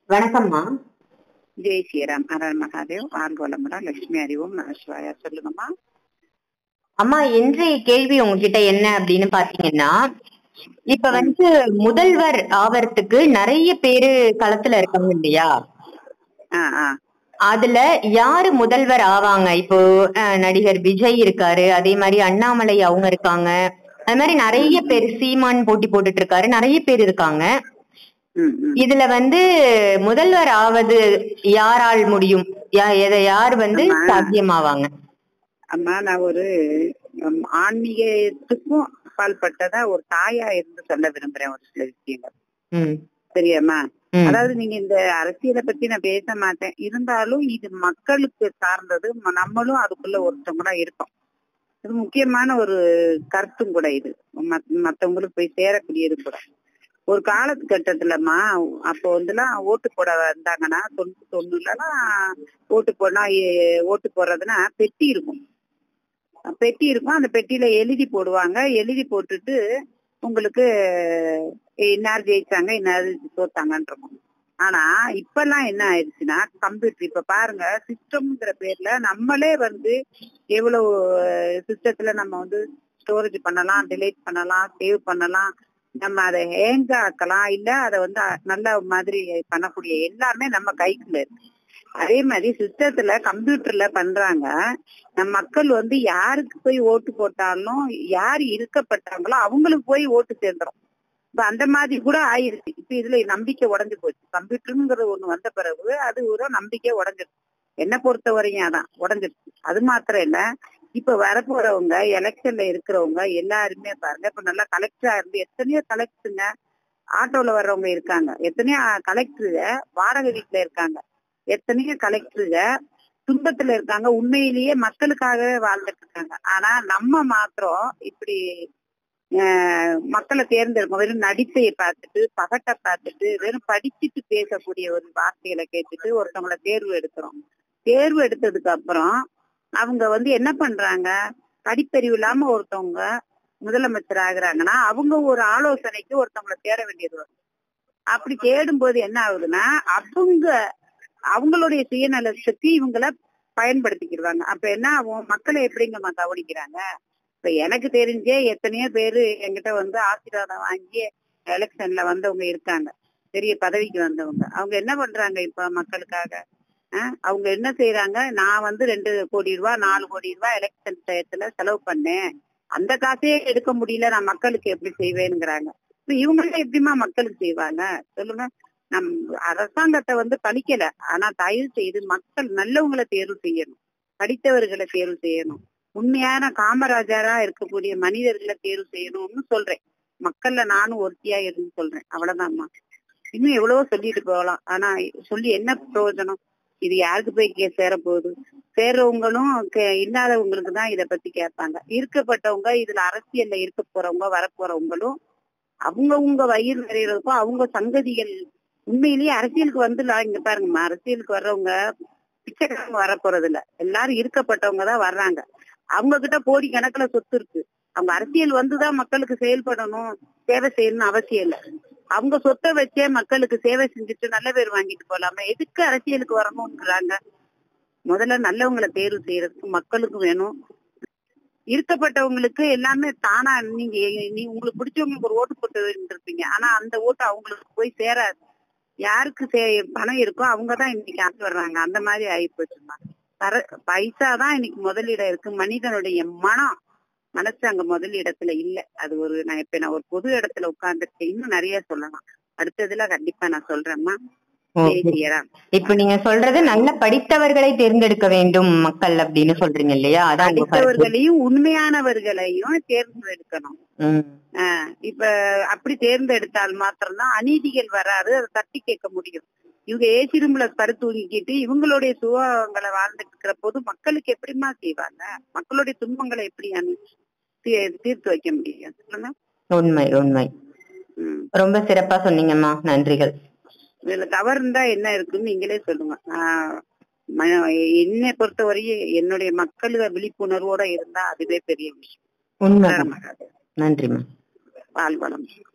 வணக்கம்மா ஜெய் ஸ்ரீராம் அரண் மகாதேவ் ஆர்கோலமடா லட்சுமி அறிவோம் நமசிவாயா சொல்லுங்கம்மா அம்மா இன்றைய கேள்வி உங்ககிட்ட என்ன அப்படின்னு பாத்தீங்கன்னா இப்ப வந்து முதல்வர் ஆவறதுக்கு நிறைய பேரு களத்துல இருக்காங்க இல்லையா ஆ ஆ அதுல யாரு முதல்வர் ஆவாங்க இப்போ அஹ், நடிகர் விஜய் இருக்காரு அதே மாதிரி அண்ணாமலை அவங்க இருக்காங்க அது மாதிரி நிறைய பேர் சீமான் போட்டி போட்டுட்டு இருக்காரு நிறைய பேர் இருக்காங்க ம் ம் இதுல வந்து முதல்வர் ஆவது யாரால் முடியும் யா- எதை யார் வந்து ஆமா. சாத்தியமாவாங்க அம்மா நான் ஒரு ம், ஆன்மீகத்துக்கும் பால்பட்டதா ஒரு தாயா இருந்து சொல்ல விரும்புறேன் ஒரு சில விஷயங்கள் ம் சரியாம்மா ம். அதாவது நீங்க இந்த அரசியலை பத்தி நான் பேச மாட்டேன் இருந்தாலும் இது மக்களுக்கு சார்ந்தது ம- நம்மளும் அதுக்குள்ள ஒருத்தவங்களா இருக்கோம் இது முக்கியமான ஒரு கருத்தும் கூட இது மத்- மத்தவங்களுக்கு போய் சேரக்கூடியது கூட ஒரு காலகட்டத்துலமா அப்போ வந்துலாம் ஓட்டு போட வந்தாங்கன்னா தொண்ணூத்தி தொண்ணூறுலாம் ஓட்டு போனா எ- ஓட்டு போடுறதுன்னா பெட்டி இருக்கும் பெட்டி இருக்கும் அந்த பெட்டியில எழுதி போடுவாங்க எழுதி போட்டுட்டு உங்களுக்கு இன்னார் ஜெயிச்சாங்க இன்னார் தோத்தாங்கன்னு இருக்கும் ஆனா இப்பெல்லாம் என்ன ஆயிடுச்சுன்னா கம்ப்யூட்டர் இப்ப பாருங்க சிஸ்டம்ங்கிற பேர்ல நம்மளே வந்து எவ்வளவு சிஸ்டத்துல நம்ம வந்து ஸ்டோரேஜ் பண்ணலாம் டிலீட் பண்ணலாம் சேவ் பண்ணலாம் நம்ம அதை ஹேங்க ஆக்கலாம் இல்ல அதை வந்து அ- நல்ல மாதிரி பண்ணக்கூடிய எல்லாமே நம்ம கைக்குள்ள இருக்கு அதே மாதிரி சிஸ்டத்துல கம்ப்யூட்டர்ல பண்றாங்க நம்ம மக்கள் வந்து யாருக்கு போய் ஓட்டு போட்டாலும் யார் இருக்கப்பட்டாங்களோ அவங்களுக்கு போய் ஓட்டு சேர்ந்துரும் இப்ப அந்த மாதிரி கூட ஆயிருச்சு இப்ப இதுல நம்பிக்கை உடைஞ்சு போச்சு கம்ப்யூட்டருங்கிற ஒண்ணு வந்த பிறகு அது ஒரு நம்பிக்கை உடைஞ்சிருச்சு என்ன பொறுத்த வரையும் அதான் உடைஞ்சிருச்சு அது மாத்திரம் இல்ல இப்ப வரப்போறவங்க எலெக்ஷன்ல இருக்கிறவங்க எல்லாருமே பாருங்க இப்ப நல்லா கலெக்டரா இருந்து எத்தனையோ கலெக்டருங்க ஆட்டோல வர்றவங்க இருக்காங்க எத்தனையோ கலெக்டருங்க வாடகை வீட்டுல இருக்காங்க எத்தனையோ கலெக்டருங்க துன்பத்துல இருக்காங்க உண்மையிலேயே மக்களுக்காகவே வாழ்ந்துட்டு இருக்காங்க ஆனா நம்ம மாத்திரம் இப்படி ஆஹ் மக்களை தேர்ந்தெடுக்கும் வெறும் நடிப்பை பார்த்துட்டு பகட்டை பார்த்துட்டு வெறும் படிச்சுட்டு பேசக்கூடிய ஒரு வார்த்தைகளை கேட்டுட்டு ஒருத்தவங்கள தேர்வு எடுக்கிறோம் தேர்வு எடுத்ததுக்கு அப்புறம் அவங்க வந்து என்ன பண்றாங்க படிப்பறிவு இல்லாம ஒருத்தவங்க முதலமைச்சர் ஆகுறாங்கன்னா அவங்க ஒரு ஆலோசனைக்கு ஒருத்தவங்கள தேட வேண்டியது வரும் அப்படி தேடும்போது என்ன ஆகுதுன்னா அவங்க அவங்களுடைய சுயநலத்துக்கு இவங்கள பயன்படுத்திக்கிடுவாங்க அப்ப என்ன ஆகும் மக்களை எப்படிங்கம்மா கவனிக்கிறாங்க இப்ப எனக்கு தெரிஞ்சே எத்தனையோ பேரு என்கிட்ட வந்து ஆசீர்வாதம் வாங்கி எலெக்ஷன்ல வந்தவங்க இருக்காங்க பெரிய பதவிக்கு வந்தவங்க அவங்க என்ன பண்றாங்க இப்ப மக்களுக்காக அஹ் அவங்க என்ன செய்யறாங்க நான் வந்து ரெண்டு கோடி ரூபாய் நாலு கோடி ரூபாய் எலெக்ஷன் டயத்துல செலவு பண்ணேன் அந்த காசையே எடுக்க முடியல நான் மக்களுக்கு எப்படி செய்வேங்கிறாங்க இப்ப இவங்களே எப்படிமா மக்களுக்கு செய்வாங்க சொல்லுங்க நம் அரசாங்கத்தை வந்து பழிக்கல ஆனா தயவு செய்து மக்கள் நல்லவங்களை தேர்வு செய்யணும் படித்தவர்களை தேர்வு செய்யணும் உண்மையான காமராஜரா இருக்கக்கூடிய மனிதர்களை தேர்வு செய்யணும்னு சொல்றேன் மக்கள்ல நானும் ஒருத்தியா இருந்து சொல்றேன் அவ்வளவுதான்மா இன்னும் எவ்வளவோ சொல்லிட்டு போகலாம் ஆனா சொல்லி என்ன பிரயோஜனம் இது யாருக்கு போய் கே சேர போகுது சேர்றவங்களும் கே- இல்லாதவங்களுக்கு தான் இத பத்தி கேட்பாங்க இருக்கப்பட்டவங்க இதுல அரசியல்ல இருக்க போறவங்க வரப்போறவங்களும் அவங்கவுங்க வயிறு நிறையறதுக்கும் அவங்க சங்கதிகள் உண்மையிலேயே அரசியலுக்கு வந்துடலாம் இங்க பாருங்கம்மா அரசியலுக்கு வர்றவங்க பிச்சைக்காரங்க வர போறது இல்ல எல்லாரும் இருக்கப்பட்டவங்க தான் வர்றாங்க அவங்க கிட்ட கோடி கணக்குல சொத்து இருக்கு அவங்க அரசியல் வந்துதான் மக்களுக்கு செயல்படணும் சேவை செய்யணும்னு அவசியம் இல்ல அவங்க சொத்தை வச்சே மக்களுக்கு சேவை செஞ்சுட்டு நல்ல பேர் வாங்கிட்டு போலாமா எதுக்கு அரசியலுக்கு வரணும்ன்றாங்க முதல்ல நல்லவங்களை தேர்வு செய்யறதுக்கு மக்களுக்கும் வேணும் இருக்கப்பட்டவங்களுக்கு எல்லாமே தானா நீங்க நீ உங்களுக்கு பிடிச்சவங்களுக்கு ஒரு ஓட்டு போட்டு இருந்திருப்பீங்க ஆனா அந்த ஓட்டு அவங்களுக்கு போய் சேராது யாருக்கு சே பணம் இருக்கோ அவங்கதான் இன்னைக்கு ஆண்டு வர்றாங்க அந்த மாதிரி ஆகி போச்சுமா தர பைசா தான் இன்னைக்கு முதலிடம் இருக்கு மனிதனுடைய மனம் மனசு அங்க முதல் இடத்துல இல்ல அது ஒரு நான் இப்ப நான் ஒரு பொது இடத்துல உட்கார்ந்துருக்கேன் இன்னும் நிறைய சொல்லலாம் அடுத்ததுல கண்டிப்பா நான் சொல்றேம்மா ஓகே. பேசியரா இப்ப நீங்க சொல்றது நல்ல படித்தவர்களை தேர்ந்தெடுக்க வேண்டும் மக்கள் அப்படின்னு சொல்றீங்க இல்லையா அதான் உங்க கருத்து. படித்தவர்களையும் உண்மையானவர்களையும் தேர்ந்தெடுக்கணும் ம். ஆஹ் இப்ப அப்படி தேர்ந்தெடுத்தால் மாத்திரம்தான் அநீதிகள் வராது அதை தட்டி கேட்க முடியும் இவங்க ஏசிரும்புல பருத்தூங்கிக்கிட்டு இவங்களுடைய சுகங்களை வாழ்ந்துட்டு இருக்கிற போது மக்களுக்கு எப்படிமா செய்வாங்க மக்களுடைய துன்பங்களை எப்படி அனு- தீ- தீர்த்து வைக்க முடியும் சொல்லுங்க உண்மை உண்மை உம் ரொம்ப சிறப்பா சொன்னீங்கம்மா நன்றிகள் இதுல தவறு இருந்தா என்ன இருக்குன்னு நீங்களே சொல்லுங்க ஆஹ் ம- என்னை பொறுத்தவரையும் என்னுடைய மக்கள் விழிப்புணர்வோட இருந்தா அதுவே பெரிய விஷயம் உண்மை மகாதேவ். நன்றிம்மா வாழ்வளம்